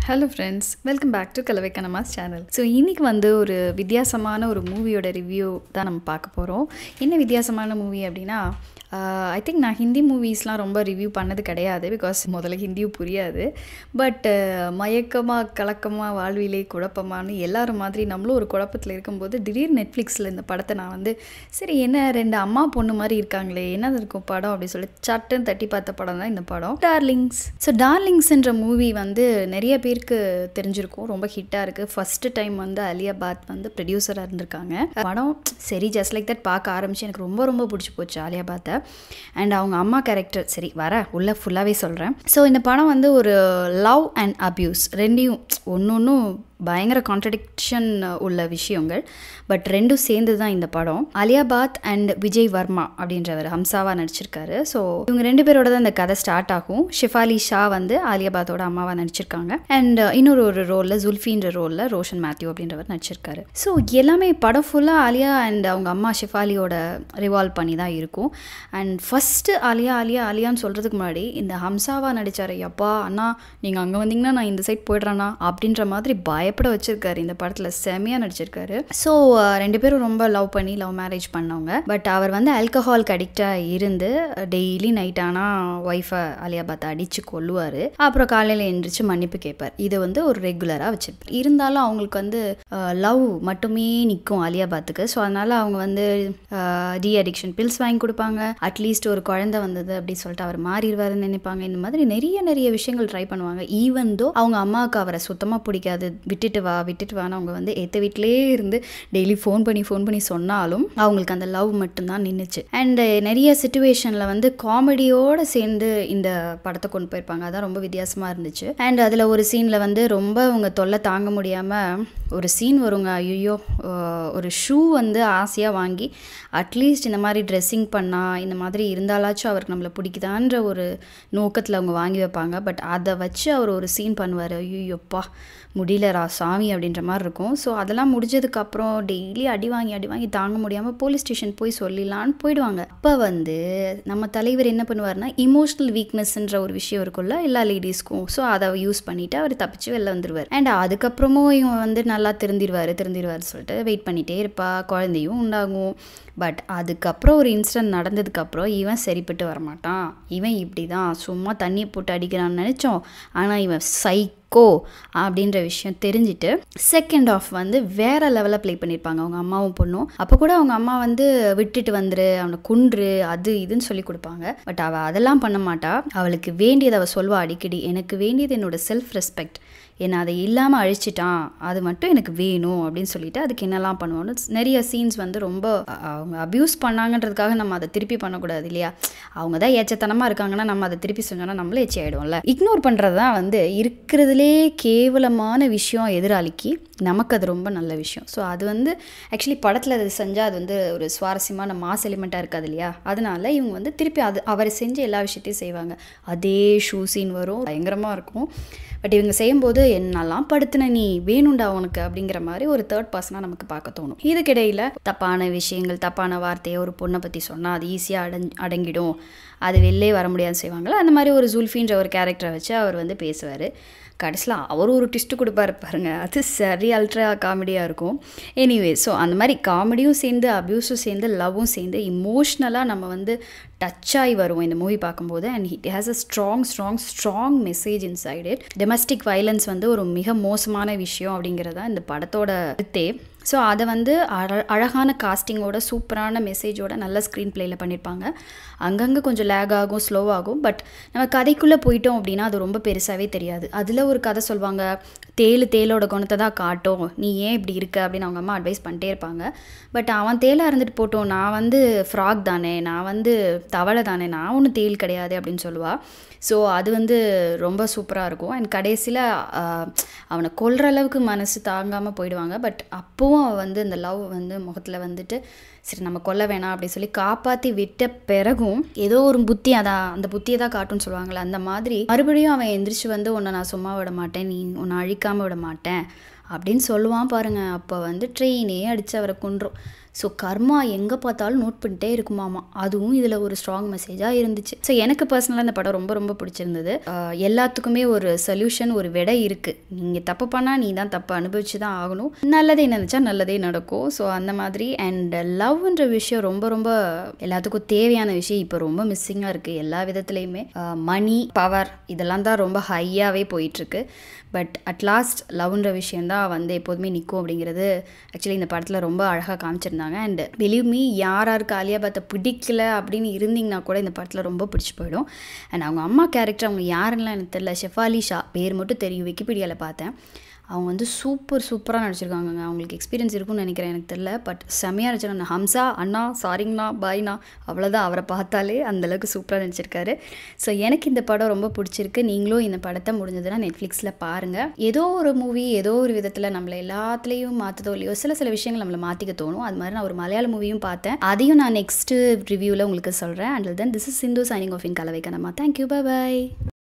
hello friends welcome back to கலவை கனமாஸ் channel so இன்றைக்கி வந்து ஒரு வித்தியாசமான ஒரு மூவியோட ரிவ்யூ தான் நம்ம பார்க்க போகிறோம் என்ன வித்தியாசமான மூவி அப்படின்னா ஐ திங்க் நான் ஹிந்தி மூவிஸ்லாம் ரொம்ப ரிவ்யூ பண்ணது கிடையாது பிகாஸ் முதல்ல ஹிந்தியும் புரியாது பட் மயக்கமாக கலக்கமாக வாழ்விலே குழப்பமானு எல்லாரும் மாதிரி நம்மளும் ஒரு குழப்பத்தில் இருக்கும்போது திடீர் நெட்ஃப்ளிக்ஸில் இந்த படத்தை நான் வந்து சரி என்ன ரெண்டு அம்மா பொண்ணு மாதிரி இருக்காங்களே என்ன இருக்கும் படம் அப்படின்னு சொல்லி சட்டுன்னு தட்டி பார்த்த படம் தான் இந்த படம் டார்லிங்ஸ் ஸோ டார்லிங்ஸ்ன்ற மூவி வந்து நிறைய பேருக்கு தெரிஞ்சிருக்கும் ரொம்ப ஹிட்டாக இருக்குது ஃபஸ்ட்டு டைம் வந்து அலியா பாத் வந்து ப்ரொடியூசராக இருந்திருக்காங்க படம் சரி ஜஸ்ட் லைக் தட் பார்க்க ஆரம்பிச்சு எனக்கு ரொம்ப ரொம்ப பிடிச்சி போச்சு ஆலியா பாத்தை அண்ட் அவங்க அம்மா கேரக்டர் சரி வர உள்ள ஃபுல்லாகவே சொல்கிறேன் ஸோ இந்த படம் வந்து ஒரு லவ் அண்ட் அப்யூஸ் ரெண்டையும் ஒன்று ஒன்றும் பயங்கர கான்ட்ரடிக்ஷன் உள்ள விஷயங்கள் பட் ரெண்டும் சேர்ந்து தான் இந்த படம் அலியாபாத் அண்ட் விஜய் வர்மா அப்படின்றவர் ஹம்சாவா நடிச்சிருக்காரு ஸோ இவங்க ரெண்டு பேரோட தான் இந்த கதை ஸ்டார்ட் ஆகும் ஷிஃபாலி ஷா வந்து ஆலியாபாத்தோட அம்மாவா நடிச்சிருக்காங்க அண்ட் இன்னொரு ஒரு ரோலில் ஜுல்ஃபின்ற ரோலில் ரோஷன் மேத்யூ அப்படின்றவர் நடிச்சிருக்காரு ஸோ எல்லாமே படம் ஃபுல்லாக ஆலியா அண்ட் அவங்க அம்மா ஷிஃபாலியோட ரிவால்வ் பண்ணி தான் இருக்கும் அண்ட் ஃபஸ்ட்டு ஆலியா ஆலியா ஆலியான்னு சொல்கிறதுக்கு முன்னாடி இந்த ஹம்சாவா நடித்தார் அப்பா அண்ணா நீங்கள் அங்கே வந்தீங்கன்னா நான் இந்த சைட் போய்ட்றேண்ணா அப்படின்ற மாதிரி பயப்பட வச்சிருக்காரு இந்த படத்தில் செமையாக நடிச்சிருக்காரு ஸோ ரெண்டு பேரும் ரொம்ப லவ் பண்ணி லவ் மேரேஜ் பண்ணவங்க பட் அவர் வந்து ஆல்கஹால்க்கு அடிக்டாக இருந்து டெய்லி நைட் ஆனால் ஒய்ஃபை அலியாபாத்தை அடித்து கொல்லுவார் அப்புறம் காலையில் எழுந்திரிச்சு மன்னிப்பு கேட்பார் இது வந்து ஒரு ரெகுலராக வச்சிருப்பார் இருந்தாலும் அவங்களுக்கு வந்து லவ் மட்டுமே நிற்கும் அலியாபாத்துக்கு ஸோ அதனால் அவங்க வந்து டி அடிக்ஷன் பில்ஸ் வாங்கி கொடுப்பாங்க அட்லீஸ்ட் ஒரு குழந்தை வந்தது அப்படின்னு சொல்லிட்டு அவர் மாறிடுவாருன்னு நினைப்பாங்க இந்த மாதிரி நிறைய நிறைய விஷயங்கள் ட்ரை பண்ணுவாங்க ஈவன் தோ அவங்க அம்மாவுக்கு அவரை சுத்தமாக பிடிக்காது விட்டுட்டு வா விட்டுட்டு வான்னு அவங்க வந்து எத்த வீட்டிலே இருந்து டெய்லி ஃபோன் பண்ணி ஃபோன் பண்ணி சொன்னாலும் அவங்களுக்கு அந்த லவ் மட்டும்தான் நின்றுச்சு அண்ட் நிறைய சுச்சுவேஷனில் வந்து காமெடியோடு சேர்ந்து இந்த படத்தை கொண்டு போயிருப்பாங்க அதான் ரொம்ப வித்தியாசமாக இருந்துச்சு அண்ட் அதில் ஒரு சீனில் வந்து ரொம்ப அவங்க தொல்லை தாங்க முடியாமல் ஒரு சீன் வருங்க ஐயோ ஒரு ஷூ வந்து ஆசையாக வாங்கி அட்லீஸ்ட் இந்த மாதிரி ட்ரெஸ்ஸிங் பண்ணால் இந்த மாதிரி இருந்தாலாச்சும் அவருக்கு நம்மளை பிடிக்குதான்ற ஒரு நோக்கத்தில் அவங்க வாங்கி வைப்பாங்க பட் அதை வச்சு அவர் ஒரு சீன் பண்ணுவார் ஐயோப்பா முடியலரா சாமி அப்படின்ற மாதிரி இருக்கும் ஸோ அதெல்லாம் முடிஞ்சதுக்கப்புறம் டெய்லி அடி வாங்கி அடி வாங்கி தாங்க முடியாமல் போலீஸ் ஸ்டேஷன் போய் சொல்லிடலான்னு போயிடுவாங்க அப்போ வந்து நம்ம தலைவர் என்ன பண்ணுவார்னா இமோஷனல் வீக்னஸ்ன்ற ஒரு விஷயம் இருக்குல்ல எல்லா லேடிஸ்க்கும் ஸோ அதை யூஸ் பண்ணிவிட்டு அவர் தப்பிச்சு வெளில வந்துடுவார் அண்ட் அதுக்கப்புறமும் இவன் வந்து நல்லா திருந்திடுவார் திருந்திடுவார் சொல்லிட்டு வெயிட் பண்ணிகிட்டே இருப்பா குழந்தையும் உண்டாகும் பட் அதுக்கப்புறம் ஒரு இன்சிடென்ட் நடந்ததுக்கப்புறம் இவன் சரிப்பட்டு வரமாட்டான் இவன் இப்படி தான் சும்மா தண்ணியை போட்டு அடிக்கிறான்னு நினச்சோம் ஆனால் இவன் சைக்கோ அப்படின்ற விஷயம் தெரிஞ்சுட்டு செகண்ட் ஆஃப் வந்து வேற லெவலில் ப்ளே பண்ணியிருப்பாங்க அவங்க அம்மாவும் பொண்ணும் அப்போ கூட அவங்க அம்மா வந்து விட்டுட்டு வந்துரு அவனை குன்று அது இதுன்னு சொல்லி கொடுப்பாங்க பட் அவள் அதெல்லாம் பண்ண மாட்டா அவளுக்கு வேண்டியதை அவள் சொல்வா அடிக்கடி எனக்கு வேண்டியது என்னோட செல்ஃப் ரெஸ்பெக்ட் என்னை அதை இல்லாமல் அழிச்சிட்டான் அது மட்டும் எனக்கு வேணும் அப்படின்னு சொல்லிட்டு அதுக்கு என்னெல்லாம் பண்ணுவோன்னு நிறைய சீன்ஸ் வந்து ரொம்ப அவங்க அப்யூஸ் பண்ணாங்கன்றதுக்காக நம்ம அதை திருப்பி பண்ணக்கூடாது இல்லையா அவங்க தான் ஏச்சத்தனமாக இருக்காங்கன்னா நம்ம அதை திருப்பி செஞ்சோன்னா நம்மளே ஏச்சி ஆகிடும்ல இக்னோர் பண்ணுறது தான் வந்து இருக்கிறதுலே கேவலமான விஷயம் எதிராளிக்கு நமக்கு அது ரொம்ப நல்ல விஷயம் ஸோ அது வந்து ஆக்சுவலி படத்தில் அது செஞ்சால் அது வந்து ஒரு சுவாரஸ்யமான மாஸ் எலிமெண்ட்டாக இருக்காது இல்லையா அதனால இவங்க வந்து திருப்பி அது அவர் செஞ்ச எல்லா விஷயத்தையும் செய்வாங்க அதே ஷூ சீன் வரும் பயங்கரமாக இருக்கும் பட் இவங்க செய்யும்போது என்னெல்லாம் படுத்தின நீ வேணுண்டா உனக்கு அப்படிங்கிற மாதிரி ஒரு தேர்ட் பர்சனாக நமக்கு பார்க்க தோணும் இதுக்கிடையில் தப்பான விஷயங்கள் தப்பான வார்த்தையை ஒரு பொண்ணை பற்றி சொன்னால் அது ஈஸியாக அடங் அடங்கிடும் அது வெளிலே வர முடியாது செய்வாங்களா அந்த மாதிரி ஒரு ஜுல்ஃபின்ற ஒரு கேரக்டரை வச்சு அவர் வந்து பேசுவார் கடைசியில் அவர் ஒரு ட்விஸ்ட்டு கொடுப்பாரு பாருங்க அது சரி அல்ட்ரா காமெடியாக இருக்கும் எனிவே ஸோ அந்த மாதிரி காமெடியும் சேர்ந்து அப்யூஸும் சேர்ந்து லவ்வும் சேர்ந்து இமோஷ்னலாக நம்ம வந்து டச் ஆகி வருவோம் இந்த மூவி பார்க்கும்போது and it has a strong strong strong message inside it domestic violence வந்து ஒரு மிக மோசமான விஷயம் அப்படிங்கிறதா இந்த படத்தோட கருத்தே ஸோ அதை வந்து அழ அழகான காஸ்டிங்கோட சூப்பரான மெசேஜோட நல்ல ஸ்க்ரீன் பிளேயில் பண்ணியிருப்பாங்க அங்கங்கே கொஞ்சம் லேக் ஆகும் ஸ்லோ ஆகும் பட் நம்ம கதைக்குள்ளே போயிட்டோம் அப்படின்னா அது ரொம்ப பெருசாகவே தெரியாது அதில் ஒரு கதை சொல்லுவாங்க தேலு தேலோட குணத்தை தான் காட்டும் நீ ஏன் இப்படி இருக்க அப்படின்னு அவங்க அம்மா அட்வைஸ் பண்ணிட்டே இருப்பாங்க பட் அவன் தேலாக இருந்துட்டு போட்டோம் நான் வந்து ஃப்ராக் தானே நான் வந்து தவளை தானே நான் ஒன்றும் தேல் கிடையாது அப்படின்னு சொல்லுவாள் ஸோ அது வந்து ரொம்ப சூப்பராக இருக்கும் அண்ட் கடைசியில் அவனை கொல்ற அளவுக்கு மனசு தாங்காமல் போயிடுவாங்க பட் அப்போவும் அவன் வந்து அந்த லவ் வந்து முகத்தில் வந்துட்டு சரி நம்ம கொல்ல வேணாம் அப்படின்னு சொல்லி காப்பாற்றி விட்ட பிறகும் ஏதோ ஒரு புத்தி அதான் அந்த புத்தியை தான் காட்டுன்னு சொல்லுவாங்களே அந்த மாதிரி மறுபடியும் அவன் எந்திரிச்சு வந்து உன்னை நான் சும்மா விட மாட்டேன் நீ உன்னை அழிக்காமல் விட மாட்டேன் அப்படின்னு சொல்லுவான் பாருங்க அப்போ வந்து ட்ரெயினே அடித்து அவரை கொன்றும் ஸோ கர்மா எங்கே பார்த்தாலும் நோட் பண்ணிட்டே இருக்குமாமா அதுவும் இதில் ஒரு ஸ்ட்ராங் மெசேஜாக இருந்துச்சு ஸோ எனக்கு பர்சனலாக இந்த படம் ரொம்ப ரொம்ப பிடிச்சிருந்தது ஆஹ் எல்லாத்துக்குமே ஒரு சொல்யூஷன் ஒரு விடை இருக்குது நீங்கள் தப்பு பண்ணால் நீ தான் தப்பு அனுபவிச்சு தான் ஆகணும் நல்லதே நினச்சா நல்லதே நடக்கும் ஸோ அந்த மாதிரி அண்ட் லவ்ன்ற விஷயம் ரொம்ப ரொம்ப எல்லாத்துக்கும் தேவையான விஷயம் இப்போ ரொம்ப மிஸ்ஸிங்காக இருக்குது எல்லா விதத்துலேயுமே மணி பவர் இதெல்லாம் தான் ரொம்ப ஹையாகவே போயிட்டுருக்கு பட் அட் லாஸ்ட் லவ்ன்ற விஷயந்தான் வந்து எப்போதுமே நிற்கும் அப்படிங்கிறது ஆக்சுவலி இந்த படத்தில் ரொம்ப அழகாக காமிச்சிருந்தாங்க அண்ட் பிலீவ் மீ யார் யாருக்கு ஆலியா பாத்தை பிடிக்கல அப்படின்னு இருந்தீங்கன்னா கூட இந்த படத்தில் ரொம்ப பிடிச்சி போயிடும் அண்ட் அவங்க அம்மா கேரக்டர் அவங்க யாருன்னெலாம் எனக்கு தெரியல ஷெஃபாலி ஷா பேர் மட்டும் தெரியும் விக்கிபீடியாவில் பார்த்தேன் அவங்க வந்து சூப்பர் சூப்பராக நடிச்சிருக்காங்கங்க அவங்களுக்கு எக்ஸ்பீரியன்ஸ் இருக்கும்னு நினைக்கிறேன் எனக்கு தெரில பட் செம்மையாக நடிச்சிருக்காங்க ஹம்சா அண்ணா சாரிங்கண்ணா பாய்ண்ணா அவ்வளோதான் அவரை பார்த்தாலே அந்தளவுக்கு சூப்பராக நடிச்சிருக்காரு ஸோ எனக்கு இந்த படம் ரொம்ப பிடிச்சிருக்கு நீங்களும் இந்த படத்தை முடிஞ்சதுன்னா நெட்ஃப்ளிக்ஸில் பாருங்கள் ஏதோ ஒரு மூவி ஏதோ ஒரு விதத்தில் நம்மளை எல்லாத்துலேயும் மாற்றுதோ இல்லையோ சில சில விஷயங்கள் நம்மளை மாற்றிக்க தோணும் அது மாதிரி நான் ஒரு மலையாள மூவியும் பார்த்தேன் அதையும் நான் நெக்ஸ்ட்டு ரிவ்யூவில் உங்களுக்கு சொல்கிறேன் and then this is Sindhu signing off in கலவை கனமா தேங்க்யூ பை பாய்